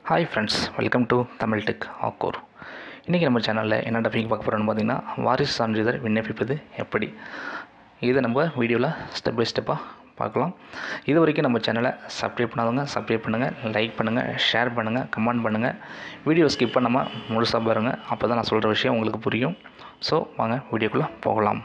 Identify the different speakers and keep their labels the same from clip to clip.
Speaker 1: hi friends welcome to Tamil tech Akkur இன்றைக்கி நம்ம சேனலில் என்ன டாபிக் பார்க்க போகிறோம்னு பார்த்தீங்கன்னா வாரிசு சான்றிதழ் விண்ணப்பிப்பது எப்படி இதை நம்ம வீடியோவில் ஸ்டெப் பை ஸ்டெப்பாக பார்க்கலாம் இது வரைக்கும் நம்ம சேனலை சப்ஸ்கிரைப் பண்ணாதவங்க சப்ஸ்கிரைப் பண்ணுங்கள் லைக் பண்ணுங்கள் ஷேர் பண்ணுங்கள் கமெண்ட் பண்ணுங்கள் வீடியோ ஸ்கிப் பண்ணாமல் முழுசாக பாருங்கள் அப்போ தான் நான் சொல்கிற விஷயம் உங்களுக்கு புரியும் ஸோ வாங்க வீடியோக்குள்ளே போகலாம்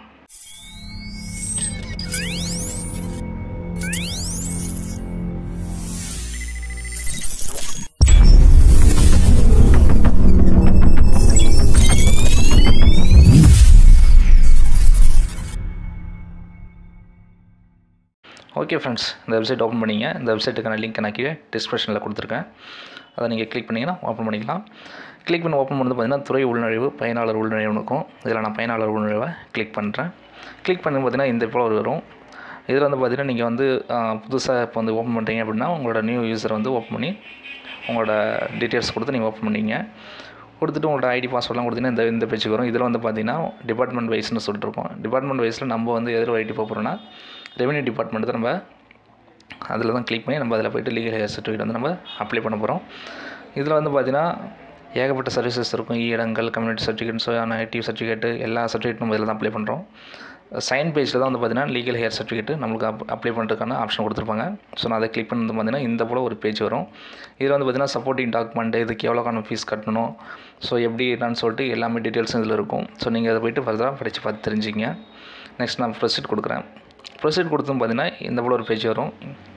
Speaker 1: ஓகே ஃப்ரெண்ட்ஸ் இந்த வெப்சைட் ஓப்பன் பண்ணிங்க இந்த வெப்சைட்டுக்கான லிங்க் நான் கீழே டிஸ்கிரிப்ஷனில் கொடுத்துருக்கேன் அதை நீங்கள் கிளிக் பண்ணிங்கன்னா ஓப்பன் பண்ணிக்கலாம் கிளிக் பண்ணி ஓப்பன் பண்ணது பார்த்தீங்கன்னா துறை உள்நுழைவு பயனாளர் உள்நுழைவுன்னு இருக்கும் இதில் நான் பயனாளர் உள்நுழைவை கிளிக் பண்ணுறேன் கிளிக் பண்ணி பார்த்தீங்கன்னா இந்த போல் வரும் இதில் வந்து பார்த்தீங்கன்னா நீங்கள் வந்து புதுசாக இப்போ வந்து ஓப்பன் பண்ணுறீங்க அப்படின்னா உங்களோட நியூ யூஸர் வந்து ஓப்பன் பண்ணி உங்களோட டீட்டெயில்ஸ் கொடுத்து நீங்கள் ஓப்பன் பண்ணிங்க கொடுத்துட்டு உங்களோட ஐடி பாஸ்வேர்ட்லாம் கொடுத்தீங்கன்னா இந்த இந்த பேஜுக்கு வரும் இதில் வந்து பார்த்தீங்கன்னா டிபார்ட்மெண்ட் வைஸ்னு சொல்லிட்டு இருக்கோம் டிபார்ட்மெண்ட் வைஸில் நம்ம வந்து எதில் ஐடி போகிறோம்னா ரெவன்யூ டிபார்ட்மெண்ட் தான் நம்ம அதில் தான் கிளிக் பண்ணி நம்ம அதில் போய்ட்டு லீகல் ஹேர் சர்டிஃபிகேட் வந்து நம்ம அப்ளை பண்ண போகிறோம் இதில் வந்து பார்த்தீங்கன்னா ஏகப்பட்ட சர்வீசஸ் இருக்கும் இ இடங்கள் community certificate so ID certificate எல்லா சர்டிஃபிகேட்டும் நம்ம இதில் தான் அப்ளை பண்ணுறோம் சைன் பேஜில் தான் வந்து பார்த்தீங்கன்னா லீகல் ஹேர் சர்டிஃபிகேட் நம்மளுக்கு அப் அப்ளை பண்ணுறதுக்கான ஆப்ஷன் கொடுத்துருப்பாங்க ஸோ நான் அதை கிளிக் பண்ணி பார்த்தீங்கன்னா இந்த போல் ஒரு பேஜ் வரும் இதில் வந்து பார்த்தீங்கன்னா சப்போர்ட்டிங் டாக்குமெண்ட் இதுக்கு எவ்வளோக்கான ஃபீஸ் கட்டணும் ஸோ எப்படி என்னன்னு சொல்லிட்டு எல்லாமே டீட்டெயில்ஸும் இதில் இருக்கும் ஸோ நீங்கள் அதை போய்ட்டு ஃபர்தராக படித்து பார்த்து தெரிஞ்சுங்க நெக்ஸ்ட் நான் ப்ரொசீட் கொடுக்குறேன் ப்ரொசீட் கொடுத்தும் பார்த்தீங்கன்னா இந்த போல் ஒரு பேஜ் வரும்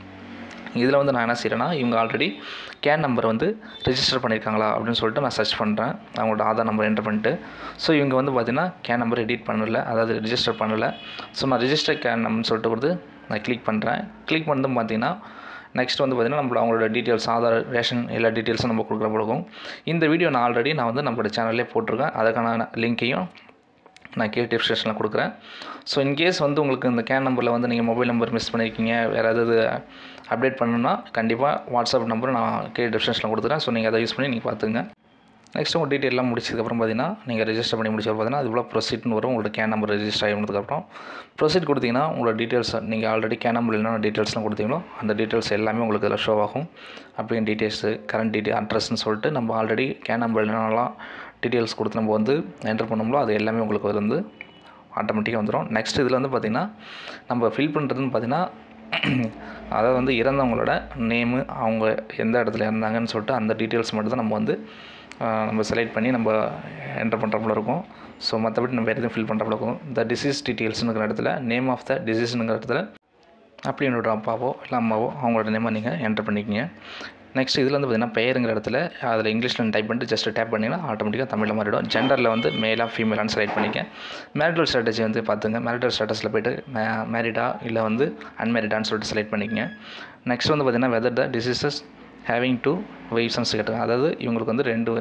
Speaker 1: இதில் வந்து நான் என்ன செய்கிறேன்னா இவங்க ஆல்ரெடி கேன் நம்பர் வந்து ரிஜிஸ்டர் பண்ணியிருக்காங்களா அப்படின்னு சொல்லிட்டு நான் சர்ச் பண்ணுறேன் அவங்களோட ஆதார் நம்பர் என்டர் பண்ணிட்டு ஸோ இவங்க வந்து பார்த்தீங்கன்னா கேன் நம்பர் எடிட் பண்ணல அதாவது ரிஜிஸ்டர் பண்ணலை ஸோ நான் ரிஜிஸ்டர் கேன் நம்பர்னு சொல்லிட்டு கொடுத்து நான் கிளிக் பண்ணுறேன் கிளிக் பண்ணதும் பார்த்தீங்கன்னா நெக்ஸ்ட் வந்து பார்த்திங்கன்னா நம்மளோட அவங்களோட டீட்டெயில்ஸ் ஆதார் ரேஷன் எல்லா டீட்டெயில்ஸும் நம்ம கொடுக்குற கொடுக்கும் இந்த வீடியோ நான் ஆல்ரெடி நான் வந்து நம்மளோட சேனல்லே போட்டிருக்கேன் அதுக்கான லிங்க்கையும் நான் கீழே டிஸ்கிரிப்ஷனில் கொடுக்குறேன் ஸோ இன்கேஸ் வந்து உங்களுக்கு இந்த கேன் நம்பரில் வந்து நீங்கள் மொபைல் நம்பர் மிஸ் பண்ணியிருக்கீங்க வேறு ஏதாவது அப்டேட் பண்ணணும்னா கண்டிப்பாக வாட்ஸ்அப் நம்பர் நான் கீழே டிஸ்கிரிப்ஷனில் கொடுத்துறேன் ஸோ நீங்கள் அதை யூஸ் பண்ணி நீங்கள் பார்த்துங்க நெக்ஸ்ட் உங்கள் டீட்டெயிலாம் முடிச்சதுக்கப்புறம் பார்த்தீங்கன்னா நீங்கள் ரெஜிஸ்டர் பண்ணி முடிச்சது பார்த்தீங்கன்னா அது போல் ப்ரொசீட்னு வரும் உங்களோட கேன் நம்பர் ரெஜிஸ்டர் ஆகினதுக்கப்புறம் ப்ரொசீட் கொடுத்தீங்கன்னா உங்களோட டீட்டெயில்ஸ் நீங்கள் ஆல்ரெடி கேன் நம்பர் என்னென்ன டீட்டெயில்ஸ்லாம் கொடுத்தீங்களோ அந்த டீட்டெயில்ஸ் எல்லாமே உங்களுக்கு இதில் ஷோ ஆகும் அப்ளிகன் டீட்டெயில்ஸு கரண்ட் டீட்டெயில் அட்ரஸ்ன்னு சொல்லிட்டு நம்ம ஆல்ரெடி கேன் நம்பர் என்னென்னலாம் டீட்டெயில்ஸ் கொடுத்து நம்ம வந்து என்டர் பண்ணோம்லோ அது எல்லாமே உங்களுக்கு வந்து ஆட்டோமேட்டிக்காக வந்துடும் நெக்ஸ்ட் இதில் வந்து பார்த்திங்கன்னா நம்ம ஃபில் பண்ணுறதுன்னு பார்த்திங்கன்னா அதாவது வந்து இறந்தவங்களோட நேமு அவங்க எந்த இடத்துல இருந்தாங்கன்னு சொல்லிட்டு அந்த டீட்டெயில்ஸ் மட்டும் தான் நம்ம வந்து நம்ம செலக்ட் பண்ணி நம்ம என்டர் பண்ணுறப்பல இருக்கும் ஸோ மற்றபடி நம்ம எதுவும் ஃபில் பண்ணுறப்பல இருக்கும் இந்த டிசீஸ் டீட்டெயில்ஸுங்கிற இடத்துல நேம் ஆஃப் த டிசீஸ்னுங்கிற இடத்துல அப்படி என்னோட அப்பாவோ இல்லை அம்மாவோ அவங்களோட நேமை நீங்கள் என்டர் பண்ணிக்கிங்க நெக்ஸ்ட் இதில் வந்து பார்த்திங்கன்னா பெயருங்கிற இடத்துல அதில் இங்கிலீஷில் டைப் பண்ணிட்டு ஜஸ்ட் டேப் பண்ணிங்கன்னா ஆட்டோமேட்டிக்காக தமிழில் மாறிடும் ஜெண்டரில் வந்து மேலாக ஃபீமேலான்னு செலக்ட் பண்ணிக்க மேரிட்டல் ஸ்ட்ராட்டஜி வந்து பார்த்துங்க மேரிட்டல் ஸ்டேட்டஸில் போய்ட்டு மே மேரிடா இல்லை வந்து அன்மேரிடான்னு சொல்லிட்டு செலக்ட் பண்ணிக்கங்க நெக்ஸ்ட் வந்து பார்த்திங்கன்னா whether the deceased having two வெய்சன்ஸ் கேட்டிருக்காங்க அதாவது இவங்களுக்கு வந்து ரெண்டு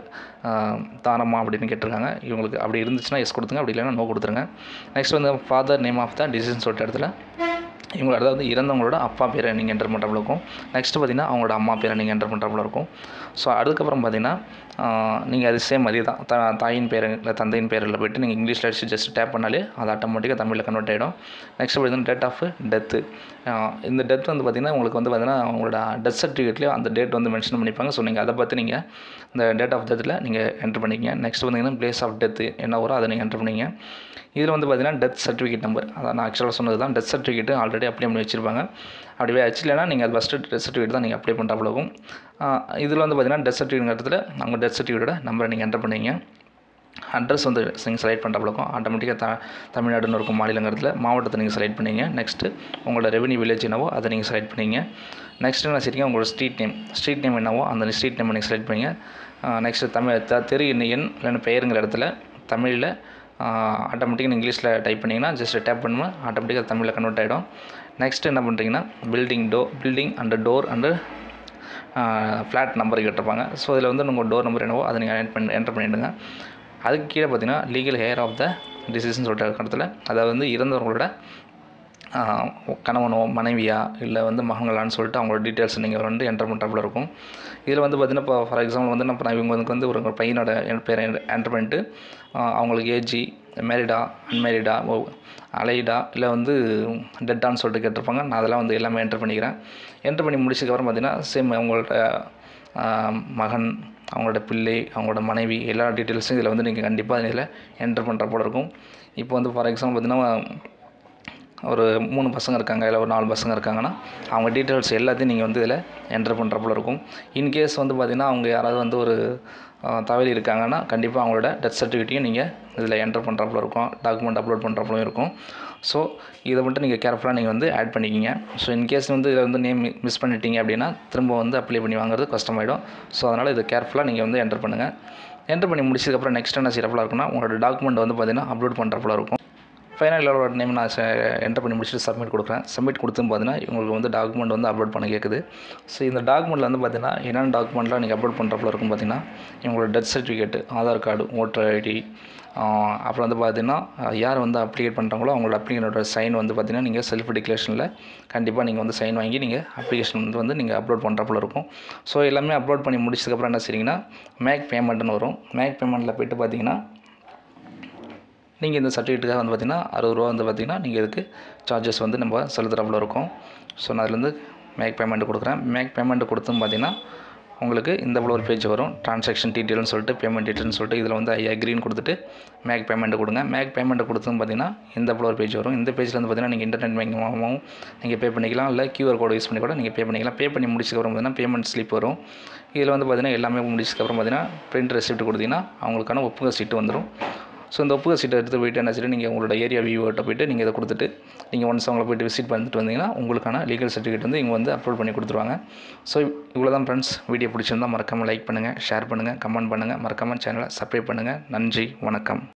Speaker 1: தானமா அப்படின்னு கேட்டிருக்காங்க இவங்களுக்கு அப்படி இருந்துச்சுன்னா எஸ் கொடுத்துங்க அப்படி இல்லைன்னா நோ கொடுத்துருங்க நெக்ஸ்ட் வந்து ஃபாதர் நேம் ஆஃப் த டிசீஸ்னு சொல்லிட்டு இடத்துல இவங்க அதாவது இறந்தவங்களோட அப்பா பேரை நீங்கள் என்டர் பண்ணுறப்பல இருக்கும் நெக்ஸ்ட்டு பார்த்தீங்கன்னா அவங்களோட அம்மா பேரை நீங்கள் என்டர் பண்ணுறப்பல இருக்கும் ஸோ அதுக்கப்புறம் பார்த்தீங்கன்னா நீங்கள் அது சேம் அதே தான் த தாயின் பேர் இல்லை தந்தையின் பேரில் போய்ட்டு நீங்கள் இங்கிலீஷில் அடிச்சு ஜஸ்ட் டேப் பண்ணாலே அது ஆட்டோமேட்டிக்காக தமிழில் கன்வெர்ட் ஆகிடும் நெக்ஸ்ட் பார்த்தீங்கன்னா டேட் ஆஃப் டெத்து இந்த டெத் வந்து பார்த்திங்கன்னா உங்களுக்கு வந்து பார்த்திங்கன்னா அவங்களோட டெத் சர்டிஃபிகேட்லேயும் அந்த டேட் வந்து மென்ஷன் பண்ணிப்பாங்க ஸோ நீங்கள் அதை பார்த்து நீங்கள் இந்த டேட் ஆஃப் டெத்தில் நீங்கள் என்டர் பண்ணிக்கிங்க நெக்ஸ்ட் பார்த்தீங்கன்னா பிளேஸ் ஆஃப் டெத்து என்ன வரும் அதை நீங்கள் என்டர் பண்ணிங்க இதில் வந்து பார்த்திங்கன்னா டெத் சர்டிஃபிகேட் நம்பர் அதான் நான் ஆக்சுவலாக சொன்னது தான் டெத் சர்டிஃபிகேட்டு ஆல்ரெடி அப்ளை பண்ணி வச்சுருப்பாங்க அப்படி வச்சுலனா நீங்கள் அது ஃபஸ்ட்டு டெத் சர்டிஃபிகேட் தான் நீங்கள் அப்ளை பண்ணுறாப்புல இருக்கும் இதில் வந்து பார்த்திங்கன்னா டெத் சர்டிஃபிகேட் இடத்துல அவங்க டெத் சர்டிஃபிகேட்டோட நம்பரை நீங்கள் என்டர் பண்ணிங்க அட்ரஸ் வந்து நீங்கள் செலக்ட் பண்ணுறப்ப இருக்கும் ஆட்டோமேட்டிக்காக த தமிழ்நாடுன்னு இருக்கும் மாநிலங்கிறதுல மாவட்டத்தை நீங்கள் செலக்ட் பண்ணிங்க நெக்ஸ்ட்டு உங்களோட ரெவன்யூ வில்லேஜ் என்னவோ அதை நீங்கள் செலக்ட் பண்ணிங்க நெக்ஸ்ட் என்ன சரிங்க உங்களோட ஸ்ட்ரீட் நேம் ஸ்ட்ரீட் நேம் என்னவோ அந்த ஸ்ட்ரீட் நேம் நீங்கள் செலக்ட் பண்ணிங்க நெக்ஸ்ட்டு தமிழ் த தெரு எண் எண் இல்லைன்னா பெயருங்கிற இடத்துல தமிழில் ஆட்டோமேட்டிக்காக இங்கிலீஷில் டைப் பண்ணிங்கன்னா ஜஸ்ட் டேப் பண்ணும்போது ஆட்டோமேட்டிக்காக தமிழில் கன்வெர்ட் ஆகிடும் நெக்ஸ்ட் என்ன பண்ணுறீங்கன்னா பில்டிங் டோ building and door and flat number கேட்டிருப்பாங்க ஸோ இதில் வந்து உங்கள் டோர் நம்பர் என்னவோ அதை நீங்கள் என்ட் பண்ணி என்டர் பண்ணிவிடுங்க அதுக்கு கீழே பார்த்தீங்கன்னா லீகல் ஹேர் ஆஃப் த டிசீஸ்னு சொல்லிட்டு இடத்துல அதாவது வந்து இறந்தவங்களோட கணவனோ மனைவியா இல்லை வந்து மகன்களான்னு சொல்லிட்டு அவங்களோட டீட்டெயில்ஸ் நீங்கள் வந்து என்டர் பண்ணுறப்பல இருக்கும் இதில் வந்து பார்த்திங்கன்னா இப்போ ஃபார் எக்ஸாம்பிள் வந்து நம்ம இவங்களுக்கு வந்து ஒரு பையனோட பேரை என்டர் பண்ணிட்டு அவங்களுக்கு ஏஜி மேரிடா அன்மேரிடா அலைடா இல்லை வந்து டெட்டான்னு சொல்லிட்டு கேட்டிருப்பாங்க நான் அதெல்லாம் வந்து எல்லாமே என்டர் பண்ணிக்கிறேன் என்டர் பண்ணி முடிச்சதுக்கப்புறம் பார்த்தீங்கன்னா சேம் அவங்கள்ட்ட மகன் அவங்களோட பிள்ளை அவங்களோட மனைவி எல்லா டீட்டெயில்ஸும் இதில் வந்து நீங்கள் கண்டிப்பாக இதில் என்ட்ரு பண்ணுற போல இருக்கும் இப்போ வந்து ஃபார் எக்ஸாம்பிள் பார்த்தீங்கன்னா ஒரு மூணு பசங்க இருக்காங்க இல்லை ஒரு நாலு பசங்க இருக்காங்கன்னா அவங்க டீட்டெயில்ஸ் எல்லாத்தையும் நீங்கள் வந்து இதில் என்ட்ரு பண்ணுற போல இருக்கும் இன்கேஸ் வந்து பார்த்திங்கன்னா அவங்க யாராவது வந்து ஒரு அஹ், தவறி இருக்காங்கன்னா கண்டிப்பாக அவங்களோட டெத் சர்டிஃபிகேட்டையும் நீங்கள் இதில் என்ட்ரு பண்ணுற போல இருக்கும் டாக்குமெண்ட் அப்லோட் பண்ணுற போல இருக்கும் ஸோ இதை மட்டும் நீங்கள் கேர்ஃபுல்லாக நீங்கள் வந்து ஆட் பண்ணிக்கிங்க ஸோ இன்கேஸ் வந்து இதில் வந்து நேம் மிஸ் பண்ணிட்டீங்க அப்படின்னா திரும்ப வந்து அப்ளை பண்ணி வாங்குறது கஷ்டமாயிடும் ஸோ அதனால் இது கேர்ஃபுல்லாக நீங்கள் வந்து என்ட்ரு பண்ணுங்கள் என்ட்ரு பண்ணி முடிச்சதுக்கப்புறம் நெக்ஸ்ட் என்ன செய்யறப்பல இருக்குன்னா உங்களோட டாக்குமெண்ட் வந்து பார்த்திங்கன்னா அப்லோட் பண்ணுறப்பல இருக்கும் ஃபைனல் லெவலோட நேம் நான் என்டர் பண்ணி முடிச்சுட்டு சப்மிட் கொடுக்குறேன் சப்மிட் கொடுத்தும் பார்த்தீங்கன்னா உங்களுக்கு வந்து டாக்குமெண்ட் வந்து அப்லோட் பண்ண கேட்குது ஸோ இந்த டாக்குமெண்ட்டில் வந்து பார்த்தீங்கன்னா என்னென்ன டாக்குமெண்ட்லாம் நீங்கள் அப்லோட் பண்ணுறப்பல இருக்கும் பார்த்தீங்கன்னா இவங்களோட death certificate Aadhaar card voter ID அப்புறம் வந்து பார்த்தீங்கன்னா யார் வந்து அப்ளிகேட் பண்ணுறாங்களோ அவங்களோட அப்ளிகேட்டோட சைன் வந்து பார்த்தீங்கன்னா நீங்கள் செல்ஃப் டிக்ளரேஷனில் கண்டிப்பாக நீங்கள் வந்து சைன் வாங்கி நீங்கள் அப்ளிகேஷன் வந்து வந்து நீங்கள் அப்லோட் பண்ணுறப்பல இருக்கும் ஸோ எல்லாமே அப்லோட் பண்ணி முடிச்சதுக்கப்புறம் என்ன செய்றீங்கன்னா மேக் பேமெண்ட்னு வரும் மேக் பேமெண்ட்டில் போயிட்டு பார்த்தீங்கன்னா நீங்கள் இந்த சர்டிஃபிகேட்டுக்காக வந்து பார்த்திங்கன்னா அறுபது ரூபா வந்து பார்த்திங்கன்னா நீங்கள் இதுக்கு சார்ஜஸ் வந்து நம்ம செலுத்துகிறப்பல இருக்கும் ஸோ நான் அதுலேருந்து மேக் பேமெண்ட் கொடுக்குறேன் மேக் பேமெண்ட் கொடுத்தும் பார்த்தீங்கன்னா உங்களுக்கு இந்த போல ஒரு பேஜ் வரும் ட்ரான்சாக்ஷன் டீட்டெயில்னு சொல்லிட்டு பேமெண்ட் டீட்டெயில்னு சொல்லிட்டு இதில் வந்து ஐ அக்ரின்னு கொடுத்துட்டு மேக் பேமெண்ட் கொடுங்க மேக் பேமெண்ட் கொடுத்தும் பார்த்தீங்கன்னா இந்த போல ஒரு பேஜ் வரும் இந்த பேஜில் வந்து பார்த்தீங்கன்னா நீங்கள் இன்டர்நெட் பேங்கிங் மூலமாகவும் நீங்கள் பே பண்ணிக்கலாம் இல்லை கியூஆர் கோடு யூஸ் பண்ணி கூட நீங்கள் பே பண்ணிக்கலாம் பே பண்ணி முடிச்சதுக்கப்புறம் பார்த்தீங்கன்னா பேமெண்ட் ஸ்லிப் வரும் இதில் வந்து பார்த்தீங்கன்னா எல்லாமே முடிச்சதுக்கப்புறம் பார்த்தீங்கன்னா பிரிண்ட் ரெசிப்ட் கொடுத்தீங்கன்னா அவங்களுக்கான ஒப்புகை சீட்டு வந்துடும் ஸோ இந்த ஒப்புகை சீட்டை எடுத்து போயிட்டு என்ன செய்யணும் நீங்கள் உங்களோட ஏரியா வியூவர்கிட்ட போயிட்டு நீங்கள் இதை கொடுத்துட்டு நீங்கள் ஒன்ஸ் அவங்கள போயிட்டு விசிட் பண்ணிட்டு வந்தீங்கன்னா உங்களுக்கான லீகல் சர்டிஃபிகேட் வந்து இங்கே வந்து அப்லோட் பண்ணி கொடுத்துருவாங்க ஸோ இவ்வளோ தான் ஃப்ரெண்ட்ஸ் வீடியோ பிடிச்சிருந்தா மறக்காமல் லைக் பண்ணுங்கள் ஷேர் பண்ணுங்கள் கமெண்ட் பண்ணுங்கள் மறக்காமல் சேனலை சப்ஸ்கிரைப் பண்ணுங்கள் நன்றி வணக்கம்